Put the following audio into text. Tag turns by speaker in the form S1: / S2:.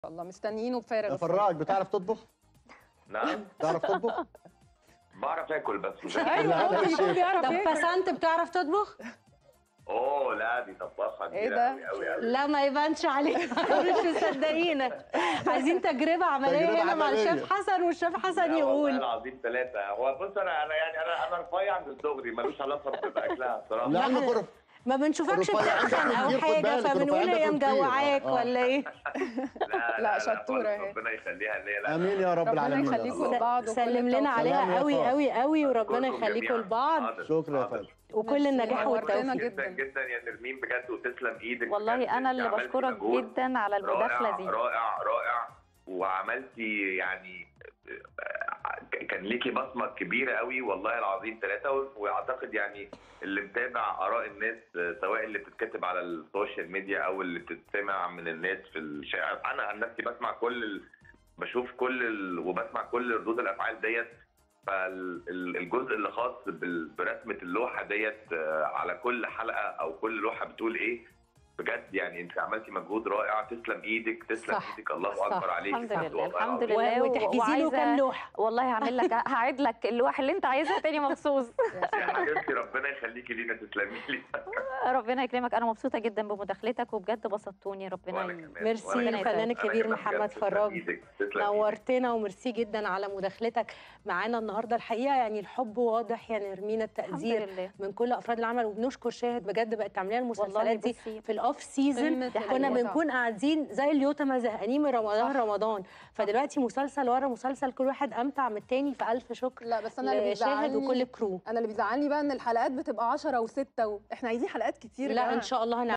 S1: الله مستنيينه بفارغ الصبر.
S2: فراج بتعرف تطبخ؟
S3: نعم
S2: بتعرف تطبخ؟
S3: بعرف اكل بس مش
S1: ايوه
S2: لا،
S1: هو
S2: لا،
S1: بيكون
S2: شيف.
S1: بيعرف
S4: طب
S1: ياكل.
S4: بسنت بتعرف تطبخ؟
S3: اوه لا دي طباخه
S1: إيه
S3: كبيره
S1: ده؟
S3: قوي قوي قوي
S4: لا ما يبانش عليك مش مصدقينك عايزين تجربه عمليه
S2: تجربة
S4: هنا مع
S2: عملية.
S4: الشيف حسن والشيف حسن
S3: لا والله
S4: يقول
S3: العظيم ثلاثه هو بص انا انا يعني انا انا رفيع من الصغري ملوش علاقه باكلها بصراحه
S2: لانه غرف
S4: ما بنشوفكش
S2: رفيع عندك
S4: بتتخن او
S2: كتير، خد
S4: حاجه
S2: بالك،
S4: فبنقول
S2: رفيع
S4: هي
S2: عندك كتير.
S4: مجوعاك
S2: آه.
S4: ولا ايه
S3: لا
S1: لا، شطورة
S3: خالص،
S1: اهي.
S3: ربنا يخليها ليا لا
S2: امين يا رب
S1: ربنا
S2: العالمين يا
S1: يخليكم
S2: رب.
S1: لبعض وكل
S4: سلم لنا
S1: التوفيق.
S4: عليها
S2: سلام يا
S4: قوي
S2: فاطمة.
S4: قوي قوي وربنا
S3: أشكركم
S4: يخليكم
S3: جميعاً.
S4: لبعض
S3: حاضر،
S2: شكرا يا
S3: حاضر.
S2: فندم
S4: وكل
S1: ميرسي،
S4: النجاح
S1: نورتنا
S4: والتوفيق
S1: جدا.
S3: جدا جدا يا نرمين بجد وتسلم ايدك بجد.
S5: والله انا اللي
S3: أنت عملتي
S5: بشكرك
S3: مجهود
S5: جدا على المداخله
S3: رائع
S5: دي
S3: رائع رائع وعملتي يعني كان ليكي بصمه كبيره قوي والله العظيم ثلاثه واعتقد يعني اللي متابع اراء الناس سواء اللي بتتكتب على السوشيال ميديا او اللي بتتسمع من الناس في الشارع انا عن نفسي بسمع كل ال... بشوف كل ال... وبسمع كل ردود الافعال ديت فالجزء اللي خاص بال- برسمه اللوحه ديت آه، على كل حلقه او كل لوحه بتقول ايه بجد يعني انت عملتي مجهود رائع تسلم ايدك تسلم
S4: صح،
S3: ايدك الله
S4: صح.
S3: اكبر عليك
S5: الحمد لله
S3: والله
S5: الحمد
S3: العظيم.
S5: لله
S4: و- وتحجزي له
S5: وعايزة-
S4: كام لوحه
S5: والله هعمل لك هعيد لك اللوح اللي انت عايزها تاني مخصوص
S3: يا حبيبتي ربنا يخليكي لينا تسلمي لي
S5: ربنا يكرمك انا مبسوطه جدا بمداخلتك وبجد بسطتوني ربنا
S3: وأنا
S5: ي...
S3: كمان.
S4: ميرسي
S3: وأنا كمان.
S4: الفنان
S3: أنا
S4: الكبير
S3: كمان
S4: محمد
S3: بجد تسلم
S4: فراج.
S3: إيدك، تسلم إيدك.
S4: نورتنا وميرسي جدا على مداخلتك معانا النهارده الحقيقه يعني الحب واضح يا نرمينا
S5: الحمد
S4: التقدير
S5: لله
S4: من كل افراد العمل وبنشكر شاهد بجد بقت تعملي لنا
S5: والله
S4: المسلسلات دي
S5: بصي
S4: في الاوف سيزون
S1: قمة
S4: كنا
S1: المتعة.
S4: بنكون قاعدين زي اليوتما زهقانين من رمضان
S1: صح.
S4: رمضان فدلوقتي مسلسل ورا مسلسل كل واحد امتع من التاني فالف شكر
S1: لا بس انا اللي
S4: لشاهد
S1: بيزعلني
S4: وكل الكرو
S1: انا اللي بيزعلني بقى ان الحلقات بتبقى 10 و6 و... احنا عايزين حلقات كتير يا
S4: لا
S1: جماعة.
S4: ان شاء الله هنعمل